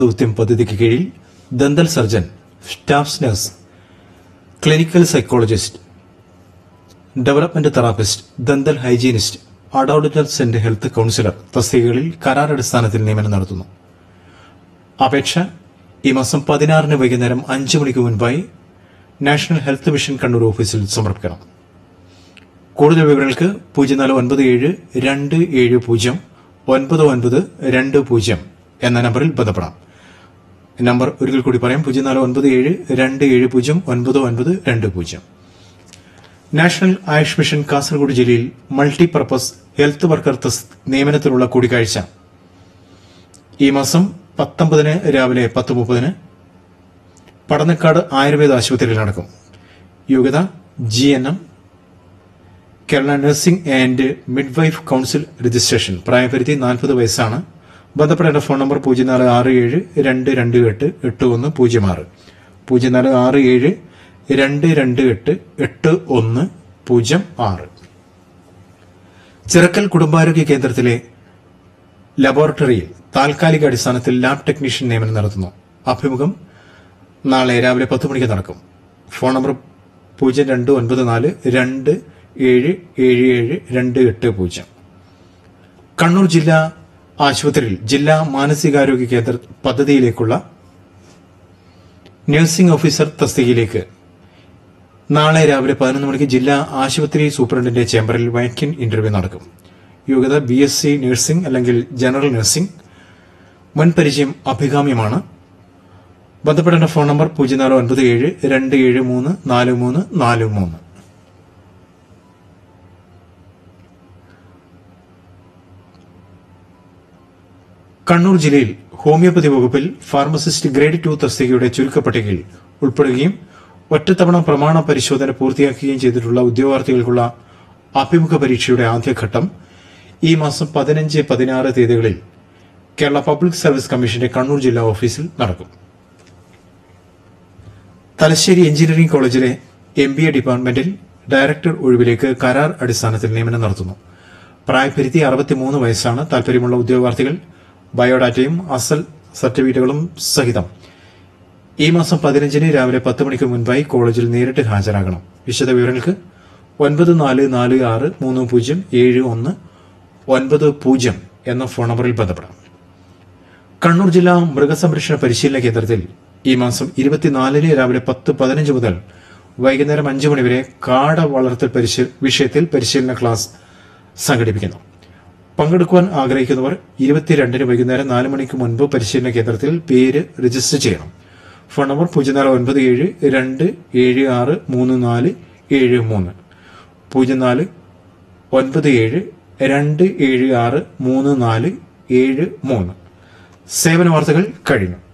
ദൗത്യം പദ്ധതിക്ക് കീഴിൽ dental surgeon staff nurse clinical psychologist development therapist dental hygienist adolescence and health counsellor തസ്തികകളിൽ കരാർ അടിസ്ഥാനത്തിൽ നിയമനം നടത്തുന്നു അപേക്ഷ ഈ മാസം പതിനാറിന് വൈകുന്നേരം അഞ്ച് മണിക്ക് മുൻപായി നാഷണൽ ഹെൽത്ത് മിഷൻ കണ്ണൂർ ഓഫീസിൽ സമർപ്പിക്കണം കൂടുതൽ വിവരങ്ങൾക്ക് പൂജ്യം നാല് ഒൻപത് ഏഴ് രണ്ട് ഏഴ് പൂജ്യം ഒൻപത് ഒൻപത് രണ്ട് പൂജ്യം എന്ന നമ്പറിൽ ബന്ധപ്പെടാം നമ്പർ ഒരിക്കൽ കൂടി പറയാം പൂജ്യം നാല് ഒൻപത് ഏഴ് രണ്ട് ഏഴ് പൂജ്യം ഒൻപത് ഒൻപത് രണ്ട് പൂജ്യം നാഷണൽ ആയുഷ് മിഷൻ കാസർഗോഡ് ജില്ലയിൽ മൾട്ടിപർപ്പസ് ഹെൽത്ത് വർക്കർ തസ് നിയമനത്തിലുള്ള കൂടിക്കാഴ്ച ഈ മാസം പത്തൊമ്പതിന് രാവിലെ പത്ത് മുപ്പതിന് പടന്നക്കാട് ആയുർവേദ ആശുപത്രിയിൽ നടക്കും യോഗ്യത G N M Kerala nursing and midwife council registration പ്രായപരിധി നാൽപ്പത് വയസ്സാണ് ബന്ധപ്പെടേണ്ട ഫോൺ നമ്പർ പൂജ്യം നാല് ആറ് ഏഴ് രണ്ട് രണ്ട് എട്ട് എട്ട് ഒന്ന് പൂജ്യം ആറ് പൂജ്യം നാല് ആറ് ഏഴ് രണ്ട് രണ്ട് എട്ട് എട്ട് ഒന്ന് പൂജ്യം ആറ് ചിറക്കൽ കുടുംബാരോഗ്യ കേന്ദ്രത്തിലെ ലബോറട്ടറിയിൽ താൽക്കാലിക അടിസ്ഥാനത്തിൽ ലാബ് ടെക്നീഷ്യൻ നിയമനം നടത്തുന്നു അഭിമുഖം നാളെ രാവിലെ പത്ത് മണിക്ക് നടക്കും ഫോൺ നമ്പർ പൂജ്യം രണ്ട് ഒൻപത് നാല് രണ്ട് ഏഴ് ഏഴ് ഏഴ് രണ്ട് എട്ട് പൂജ്യം കണ്ണൂർ ജില്ലാ ആശുപത്രിയിൽ ജില്ലാ മാനസികാരോഗ്യ കേന്ദ്ര പദ്ധതിയിലേക്കുള്ള നഴ്സിംഗ് ഓഫീസർ തസ്തികയിലേക്ക് നാളെ രാവിലെ പതിനൊന്ന് മണിക്ക് ജില്ലാ ആശുപത്രി സൂപ്രണ്ടിന്റെ ചേംബറിൽ വൈക്കിൻ ഇന്റർവ്യൂ നടക്കും യോഗ്യത ബി എസ് സി നഴ്സിംഗ് അല്ലെങ്കിൽ ജനറൽ നഴ്സിംഗ് മുൻപരിചയം അഭികാമ്യമാണ് ബന്ധപ്പെടേണ്ട ഫോൺ നമ്പർ പൂജ്യം നാല് ഒൻപത് ഏഴ് രണ്ട് ഏഴ് മൂന്ന് നാല് മൂന്ന് നാല് മൂന്ന് കണ്ണൂർ ജില്ലയിൽ ഹോമിയോപ്പതി വകുപ്പിൽ ഫാർമസിസ്റ്റ് ഗ്രേഡ് ടു തസ്തികയുടെ ചുരുക്കപ്പട്ടികയിൽ ഉൾപ്പെടുകയും ഒറ്റത്തവണ പ്രമാണ പരിശോധന പൂർത്തിയാക്കുകയും ചെയ്തിട്ടുള്ള ഉദ്യോഗാർത്ഥികൾക്കുള്ള അഭിമുഖ പരീക്ഷയുടെ ആദ്യഘട്ടം ഈ മാസം പതിനഞ്ച് പതിനാറ് തീയതികളിൽ കേരള പബ്ലിക് സർവീസ് കമ്മീഷന്റെ കണ്ണൂർ ജില്ലാ ഓഫീസിൽ നടക്കും തലശ്ശേരി എഞ്ചിനീയറിംഗ് കോളേജിലെ എം ബി എ ഡിപ്പാർട്ട്മെന്റിൽ ഡയറക്ടർ ഒഴിവിലേക്ക് കരാർ അടിസ്ഥാനത്തിൽ നിയമനം നടത്തുന്നു പ്രായപരിധി അറുപത്തിമൂന്ന് വയസ്സാണ് താൽപര്യമുള്ള ഉദ്യോഗാർത്ഥികൾ ബയോഡാറ്റയും അസൽ സർട്ടിഫിക്കറ്റുകളും സഹിതം ഈ മാസം പതിനഞ്ചിന് രാവിലെ പത്ത് മണിക്ക് മുൻപായി കോളേജിൽ നേരിട്ട് ഹാജരാകണം വിശദവിവരങ്ങൾക്ക് ഒൻപത് നാല് നാല് ആറ് മൂന്ന് പൂജ്യം ഏഴ് ഒന്ന് ഒൻപത് പൂജ്യം എന്ന ഫോൺ നമ്പറിൽ ബന്ധപ്പെടാം കണ്ണൂർ ജില്ലാ മൃഗസംരക്ഷണ പരിശീലന കേന്ദ്രത്തിൽ ഈ മാസം ഇരുപത്തിനാലിന് രാവിലെ പത്ത് പതിനഞ്ച് മുതൽ വൈകുന്നേരം അഞ്ചു മണിവരെ കാട വളർത്തൽ പരിശീ വിഷയത്തിൽ പരിശീലന ക്ലാസ് സംഘടിപ്പിക്കുന്നു പങ്കെടുക്കുവാൻ ആഗ്രഹിക്കുന്നവർ ഇരുപത്തിരണ്ടിന് വൈകുന്നേരം നാല് മണിക്ക് മുൻപ് പരിശീലന കേന്ദ്രത്തിൽ പേര് രജിസ്റ്റർ ചെയ്യണം ഫോൺ നമ്പർ പൂജ്യം നാല് ഒൻപത് ഏഴ് രണ്ട് ഏഴ് ആറ് മൂന്ന് നാല് ഏഴ് മൂന്ന് പൂജ്യം നാല് ഒൻപത് ഏഴ് രണ്ട് ഏഴ് ആറ് മൂന്ന് നാല് ഏഴ് മൂന്ന് സേവന വാർത്തകൾ കഴിഞ്ഞു